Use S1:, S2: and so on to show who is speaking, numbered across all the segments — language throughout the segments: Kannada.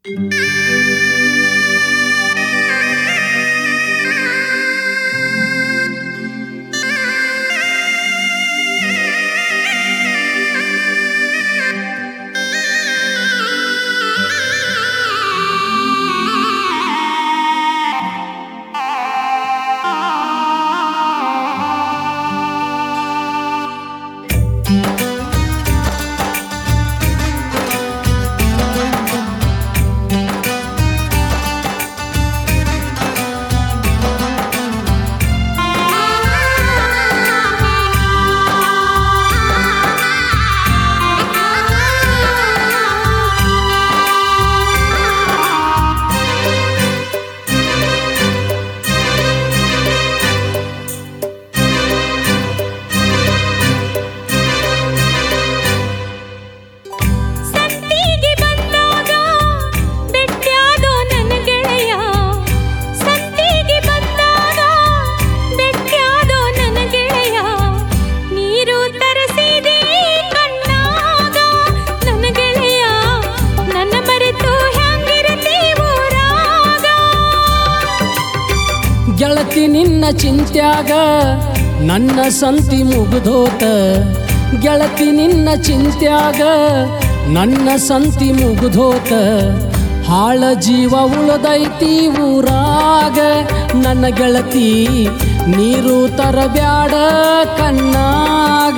S1: ಸಂತಿಗೆ ಬಂದಾಗ ಬೆಟ್ಟ್ಯಾದೋ ನನ್ನ ಗೆಳೆಯ ಸಂತಿಗೆ ಬಂದಾಗ ಬೆಟ್ಟ್ಯಾದೋ ನನ್ನ ಗೆಳೆಯ ನೀರು ತರಸಿದೆ ಕಣ್ಣಾಗ ನನ್ನ ಗೆಳೆಯ ನನ್ನ ಮರೆತು ಹ್ಯಾಂಗಿರತೀವೂರಾಗ
S2: ಗೆಳತಿ ನಿನ್ನ ಚಿಂತ್ಯಾಗ ನನ್ನ ಸಂತಿ ಮುಗಿದೋತ ಗೆಳತಿ ನಿನ್ನ ಚಿಂತ್ಯಾಗ ನನ್ನ ಸಂತಿ ಮುಗಿದೋತ ಹಾಳ ಜೀವ ಉಳದೈತಿ ಊರಾಗ ನನ್ನ ಗೆಳತಿ ನೀರು ತರಬ್ಯಾಡ ಕಣ್ಣಾಗ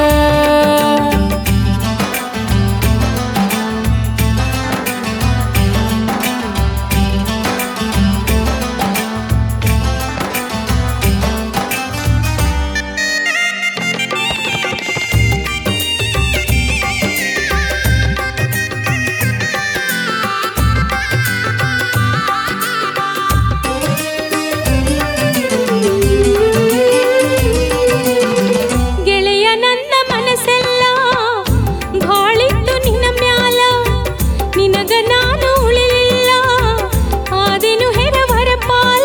S1: ಗೆಳೆಯ ನನ್ನ ಮನಸ್ಸೆಲ್ಲ ಬಾಳಿತ್ತು ನಿನ್ನ ಮ್ಯಾಲ ನಿನಗ ನಾನು ಉಳಿಲಿಲ್ಲ ಆದೆನು ಹೆರವರ ಪಾಲ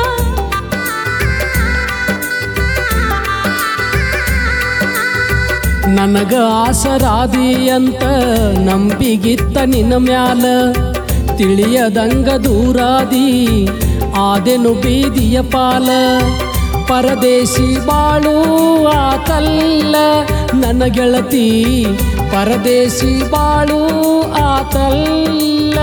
S2: ನನಗ ಆಸರಾದಿ ಅಂತ ನಂಬಿಗಿತ್ತ ನಿನ್ನ ಮ್ಯಾಲ ತಿಳಿಯದಂಗ ದೂರಾದಿ ಆದೆನು ಬೀದಿಯ ಪಾಲ ಪರದೇಶಿ ಬಾಳು ಆತಲ್ಲ ನನ್ನ ಗೆಳತಿ ಪರದೇಶಿ ಬಾಳು ಆತಲ್ಲ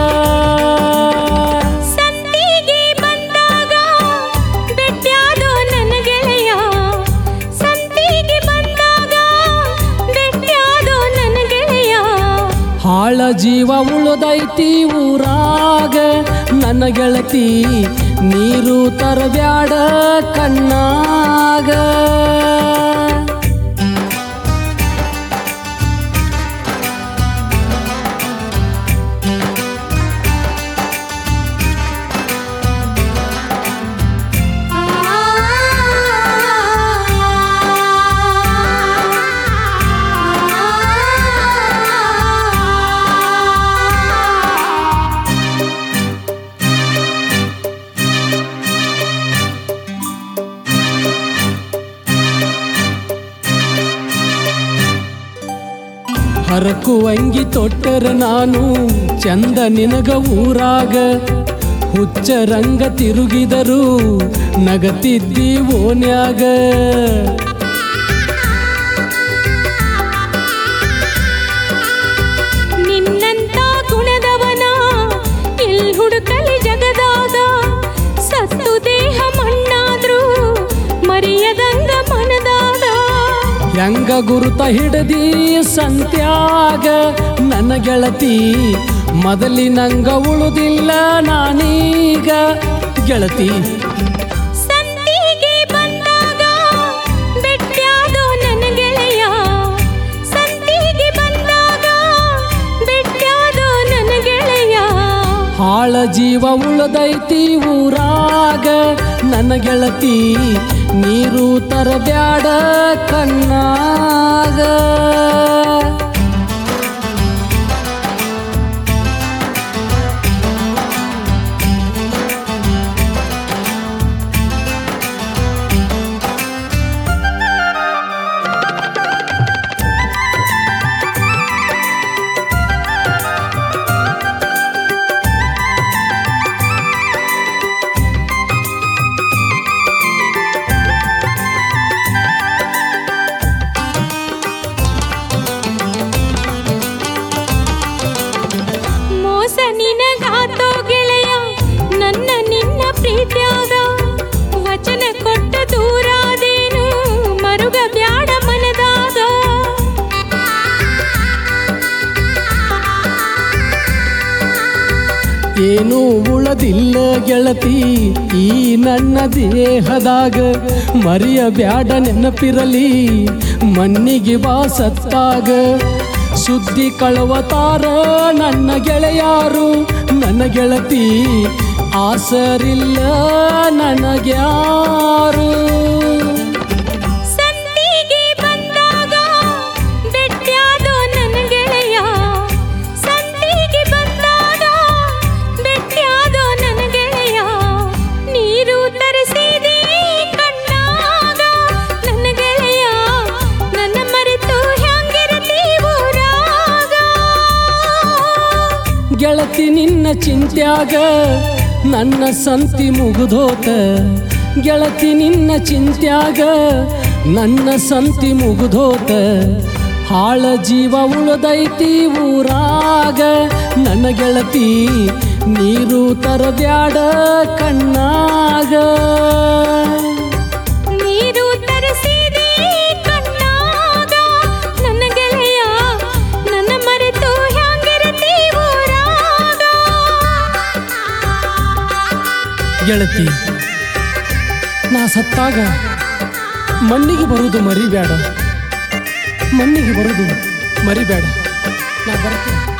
S1: ಸಂತಿಗೆ ಬಂದಾಗ ಬೆಟ್ಟ್ಯಾದೋ ನನ್ನ ಗೆಳೆಯ ಸಂತಿಗೆ ಬಂದಾಗ ಬೆಟ್ಟ್ಯಾದೋ ನನ್ನ ಗೆಳೆಯ
S2: ಹಾಳ ಜೀವ ಉಳಿದೈತಿ ಊರಾಗ ನನ್ನ ಗೆಳತಿ ನೀರು ತರಬ್ಯಾಡ ಕಣ್ಣಾಗ ಹರಕುವಂಗಿ ತೊಟ್ಟರ ನಾನು ಚಂದ ನಿನಗ ಊರಾಗ ಹುಚ್ಚ ರಂಗ ತಿರುಗಿದರು ನಗತಿದ್ದಿ ಓನ್ಯಾಗ
S1: ನಿನ್ನಂತ ಗುಣದವನ ಎಲ್ ಹುಡುಕಲಿ ಜಗದಾಗ ಸತ್ತು ದೇಹ ಮಣ್ಣಾದ್ರೂ ಮರೆಯದಂಗ ಮನದಾಗ
S2: ಹೆಂಗ ಗುರುತ ಹಿಡದಿ ಸಂತ್ಯಾಗ ನನ್ನ ಗೆಳತಿ ಮೊದಲಿನಂಗ ಉಳುದಿಲ್ಲ ನಾನೀಗ ಗೆಳತಿ
S1: ಸಂತಿಗೆ ಬಂದಾಗ ಬೆಟ್ಟ್ಯಾದೋ ನನ್ನ ಗೆಳೆಯ ಸಂತಿಗೆ ಬಂದಾಗ ಬೆಟ್ಟ್ಯಾದೋ ನನ್ನ ಗೆಳೆಯ
S2: ಹಾಳ ಜೀವ ಉಳದೈತಿ ಊರಾಗ ನನ್ನ ಗೆಳತಿ ನೀರು ತರಬ್ಯಾಡ ಕಣ್ಣಾಗ ಏನೂ ಉಳದಿಲ್ಲ ಗೆಳತಿ ಈ ನನ್ನ ದೇಹದಾಗ ಮರೆಯಬ್ಯಾಡ ನೆನಪಿರಲಿ ಮಣ್ಣಿಗೆ ಬಾ ಸತ್ತಾಗ ಸುದ್ದಿ ಕಳವತಾರ ನನ್ನ ಗೆಳೆಯಾರು ನನ್ನ ಗೆಳತಿ ಆಸರಿಲ್ಲ ನನಗ್ಯಾರು
S1: ಸಂತಿಗೆ ಬಂದಾಗ ಬೆಟ್ಟ್ಯಾದೋ ನನ್ನ ಗೆಳೆಯ ಸಂತಿಗೆ ಬಂದಾಗ ಬೆಟ್ಟ್ಯಾದೋ ನನ್ನ ಗೆಳೆಯ ನೀರು ತರಿಸಿದೆ ಕಣ್ಣಾಗ ನನ್ನ ಗೆಳೆಯ ನನ್ನ ಮರೆತು ಹ್ಯಾಂಗಿರತೀವೂರಾಗ
S2: ಗೆಳತಿ ನಿನ್ನ ಚಿಂತ್ಯಾಗ ನನ್ನ ಸಂತಿ ಮುಗಿದೋತ ಗೆಳತಿ ನಿನ್ನ ಚಿಂತ್ಯಾಗ ನನ್ನ ಸಂತಿ ಮುಗಿದೋತ ಹಾಳ ಜೀವ ಉಳಿದೈತಿ ಊರಾಗ ನನ್ನ ಗೆಳತಿ ನೀರು ತರಬ್ಯಾಡ ಕಣ್ಣಾಗ
S1: ನೀರು ತರಿಸಿದೆ ಕಣ್ಣಾಗ ನನ್ನ ಗೆಳೆಯ ನನ್ನ ಮರೆತು ಹ್ಯಾಂಗಿರತೀವೂರಾಗ
S2: ಗೆಳತಿ ನಾ ಸತ್ತಾಗ ಮಣ್ಣಿಗೆ ಬರುವುದು ಮರಿಬೇಡ ಮಣ್ಣಿಗೆ ಬರುವುದು ಮರಿಬೇಡ ನಾ ಬರ್ತೀನಿ